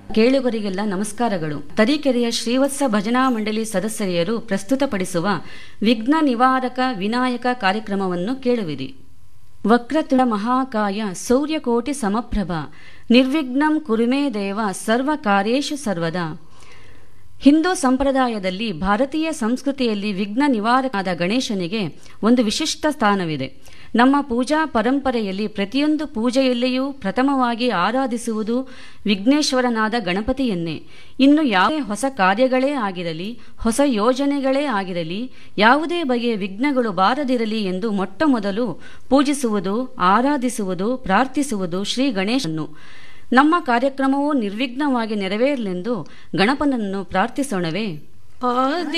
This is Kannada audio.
ಕೇಳುಗರಿಗೆಲ್ಲ ನಮಸ್ಕಾರಗಳು ತರೀಕೆರೆಯ ಶ್ರೀವತ್ಸ ಭಜನಾ ಮಂಡಳಿ ಸದಸ್ಯರಿಯರು ಪ್ರಸ್ತುತಪಡಿಸುವ ವಿಘ್ನ ನಿವಾರಕ ವಿನಾಯಕ ಕಾರ್ಯಕ್ರಮವನ್ನು ಕೇಳುವಿರಿ ವಕ್ರತುಳ ಮಹಾಕಾಯ ಸೌರ್ಯಕೋಟಿ ಸಮಪ್ರಭ ನಿರ್ವಿಘ್ನಂ ಕುರುಮೇ ದೇವ ಸರ್ವ ಕಾರ್ಯೇಷು ಸರ್ವದಾ ಹಿಂದೂ ಸಂಪ್ರದಾಯದಲ್ಲಿ ಭಾರತೀಯ ಸಂಸ್ಕೃತಿಯಲ್ಲಿ ವಿಘ್ನ ನಿವಾರಕನಾದ ಗಣೇಶನಿಗೆ ಒಂದು ವಿಶಿಷ್ಟ ಸ್ಥಾನವಿದೆ ನಮ್ಮ ಪೂಜಾ ಪರಂಪರೆಯಲ್ಲಿ ಪ್ರತಿಯೊಂದು ಪೂಜೆಯಲ್ಲಿಯೂ ಪ್ರಥಮವಾಗಿ ಆರಾಧಿಸುವುದು ವಿಘ್ನೇಶ್ವರನಾದ ಗಣಪತಿಯನ್ನೇ ಇನ್ನು ಯಾವುದೇ ಹೊಸ ಕಾರ್ಯಗಳೇ ಆಗಿರಲಿ ಹೊಸ ಯೋಜನೆಗಳೇ ಆಗಿರಲಿ ಯಾವುದೇ ಬಗೆಯ ವಿಘ್ನಗಳು ಬಾರದಿರಲಿ ಎಂದು ಮೊಟ್ಟ ಮೊದಲು ಪೂಜಿಸುವುದು ಆರಾಧಿಸುವುದು ಪ್ರಾರ್ಥಿಸುವುದು ಶ್ರೀ ಗಣೇಶನ್ನು ನಮ್ಮ ಕಾರ್ಯಕ್ರಮವು ನಿರ್ವಿಘ್ನವಾಗಿ ನೆರವೇರಲೆಂದು ಗಣಪನನ್ನು ಪ್ರಾರ್ಥಿಸೋಣವೇ ಆದಿ